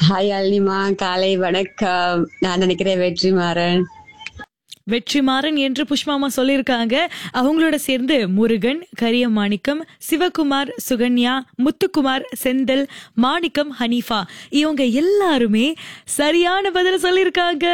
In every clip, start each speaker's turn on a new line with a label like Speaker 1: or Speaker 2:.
Speaker 1: hi அல்னிமா காலை வணக்கம் நான் நினைக்கிறேன் வெற்றிமாறன்
Speaker 2: வெற்றிமாறன் என்று புஷ்மாமா சொல்லியிருக்காங்க அவங்களோட சேர்ந்து முருகன் கரியமாணிக்கம் சிவகுமார் சுகன்யா முத்துக்குமார் செந்தில் மாணிக்கம் ஹனீஃபா இவங்க எல்லாருமே சரியான பதில சொல்லியிருக்காங்க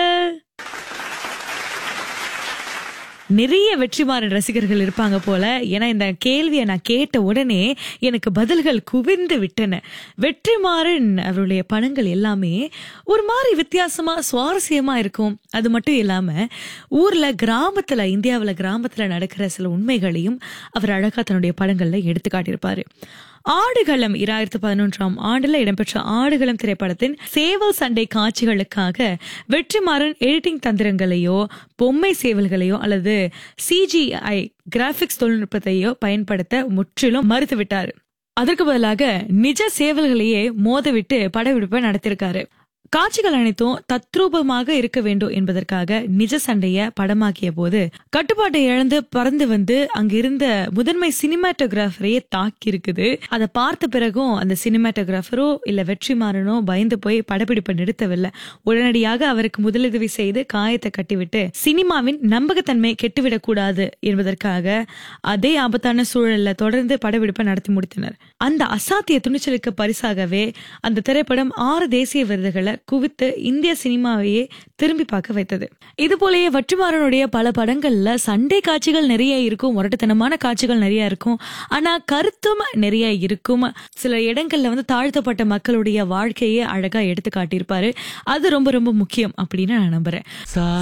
Speaker 2: நிறைய வெற்றிமாறன் ரசிகர்கள் இருப்பாங்க போல ஏன்னா இந்த கேள்வியை நான் கேட்ட உடனே எனக்கு பதில்கள் குவிந்து விட்டன வெற்றிமாறன் அவருடைய படங்கள் எல்லாமே ஒரு மாதிரி வித்தியாசமா சுவாரஸ்யமா இருக்கும் அது மட்டும் இல்லாம ஊர்ல கிராமத்துல இந்தியாவுல கிராமத்துல நடக்கிற சில உண்மைகளையும் அவர் அழகா தன்னுடைய படங்கள்ல எடுத்து காட்டியிருப்பாரு ஆடுகளம் இராயிரத்து பதினொன்றாம் ஆண்டுல இடம்பெற்ற ஆடுகளம் திரைப்படத்தின் சேவல் சண்டை காட்சிகளுக்காக வெற்றிமாறன் எடிட்டிங் தந்திரங்களையோ பொம்மை சேவல்களையோ அல்லது சிஜிஐ கிராபிக்ஸ் தொழில்நுட்பத்தையோ பயன்படுத்த முற்றிலும் மறுத்துவிட்டார் அதற்கு பதிலாக நிஜ சேவல்களையே மோதவிட்டு படப்பிடிப்பை நடத்திருக்காரு காட்சிகள் அனைத்தும் தத்ரூபமாக இருக்க வேண்டும் என்பதற்காக நிஜ சண்டைய படமாக்கிய போது கட்டுப்பாட்டை இழந்து பறந்து வந்து அங்கிருந்த முதன்மை சினிமாட்டோகிராஃபரையே தாக்கி இருக்குது அதை பார்த்த பிறகும் அந்த சினிமாட்டோகிராஃபரோ இல்ல வெற்றிமாறனோ பயந்து போய் படப்பிடிப்பை நிறுத்தவில்லை உடனடியாக அவருக்கு முதலுதவி செய்து காயத்தை கட்டிவிட்டு சினிமாவின் நம்பகத்தன்மை கெட்டுவிடக் கூடாது என்பதற்காக அதே ஆபத்தான சூழல்ல தொடர்ந்து படப்பிடிப்பை நடத்தி முடித்தனர் அந்த அசாத்திய துணிச்சலுக்கு பரிசாகவே அந்த திரைப்படம் ஆறு தேசிய விருதுகளை குவித்து இந்திய சினிமாவையே திரும்பி பார்க்க வைத்தது இது போலயே வற்றிமாறனுடைய பல படங்கள்ல சண்டை காட்சிகள் நிறைய இருக்கும் முரட்டுத்தனமான காட்சிகள் நிறைய இருக்கும் ஆனா கருத்தும் நிறைய இருக்கும் சில இடங்கள்ல வந்து தாழ்த்தப்பட்ட மக்களுடைய வாழ்க்கையை அழகா எடுத்து காட்டியிருப்பாரு அது ரொம்ப ரொம்ப முக்கியம் அப்படின்னு நான் நம்புறேன்